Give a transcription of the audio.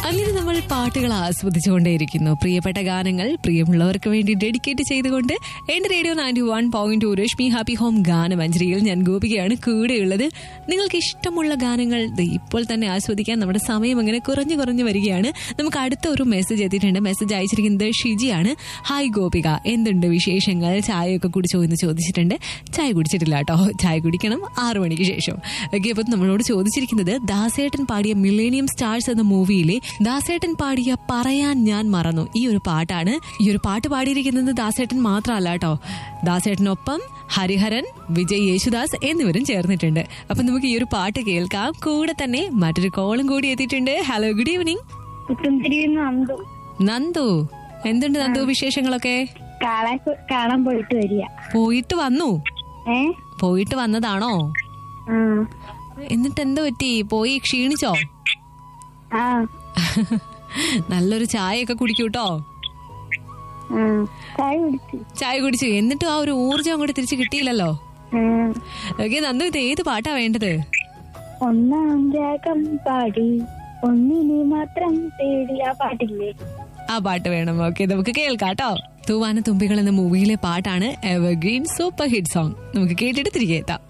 അങ്ങനെ നമ്മൾ പാട്ടുകൾ ആസ്വദിച്ചുകൊണ്ടേയിരിക്കുന്നു പ്രിയപ്പെട്ട ഗാനങ്ങൾ പ്രിയമുള്ളവർക്ക് വേണ്ടി ഡെഡിക്കേറ്റ് ചെയ്തുകൊണ്ട് എന്റെ radio ninety one point two Rashmi happy home ഗാനമഞ്ജരിയിൽ ഞാൻ ഗോപികയാണ് കൂടെയുള്ളത് നിങ്ങൾക്ക് ഇഷ്ടമുള്ള ഗാനങ്ങൾ ദേ ഇപ്പോൾ തന്നെ ആസ്വദിക്കാൻ നമ്മുടെ സമയം അങ്ങനെ കുറഞ്ഞു കുറഞ്ഞു വരികയാണ് നമുക്ക് അടുത്ത ഒരു മെസ്സേജ് എത്തിയിട്ടുണ്ട് മെസ്സേജ് അയച്ചിരിക്കുന്നത് ഷിജിയാണ് ഹായ് ഗോപിക എന്തുണ്ട് വിശേഷങ്ങൾ ചായയൊക്കെ കുടിച്ചോ എന്ന് ചോദിച്ചിട്ടുണ്ട് ചായ കുടിച്ചിട്ടില്ല കേട്ടോ ചായ കുടിക്കണം ആറു മണിക്ക് ശേഷം ഓക്കെ അപ്പൊ നമ്മളോട് ചോദിച്ചിരിക്കുന്നത് ദാസേട്ടൻ പാടിയ മിലേനിയം സ്റ്റാർസ് എന്ന മൂവിയിലെ ദാസേട്ടൻ പാടിയ പറയാൻ ഞാൻ മറന്നു ഈ ഒരു പാട്ടാണ് ഈ ഒരു പാട്ട് പാടിയിരിക്കുന്നത് ദാസേട്ടൻ മാത്രമല്ല കേട്ടോ ദാസേട്ടനൊപ്പം ഹരിഹരൻ വിജയ് യേശുദാസ് എന്നിവരും ചേർന്നിട്ടുണ്ട് അപ്പൊ നമുക്ക് ഈ ഒരു പാട്ട് കേൾക്കാം കൂടെ തന്നെ മറ്റൊരു കോളും കൂടി എത്തിയിട്ടുണ്ട് ഹലോ ഗുഡ് ഈവനിങ് പുത്തുംതിരിന്ന് നന്ദു നന്ദു എന്തുണ്ട് നന്ദു വിശേഷങ്ങളൊക്കെ കാണാൻ കാണാൻ പോയിട്ട് വരിക പോയിട്ട് വന്നു ഏ പോയിട്ട് വന്നതാണോ ആ എന്നിട്ട് എന്ത് പറ്റി പോയി ക്ഷീണിച്ചോ ആ നല്ലൊരു ചായയൊക്കെ കുടിക്കൂട്ടോ ആ ചായ കുടിച്ചു ചായ കുടിച്ചു എന്നിട്ടും ആ ഒരു ഊർജം അങ്ങോട്ട് തിരിച്ചു കിട്ടിയില്ലല്ലോ ആ ഓക്കെ നന്ദു ഇത് ഏത് പാട്ടാ വേണ്ടത് ഒന്നാം രാഗം പാടി ഒന്നിനെ മാത്രം തേടി ആ പാട്ടില്ലേ ആ പാട്ട് വേണം ഓക്കെ നമുക്ക് കേൾക്കാം കേട്ടോ തൂവാന തുമ്പികൾ എന്ന മൂവിയിലെ പാട്ടാണ് എവർഗ്രീൻ സൂപ്പർ ഹിറ്റ് സോങ് നമുക്ക് കേട്ടിട്ട് തിരികെ എത്താം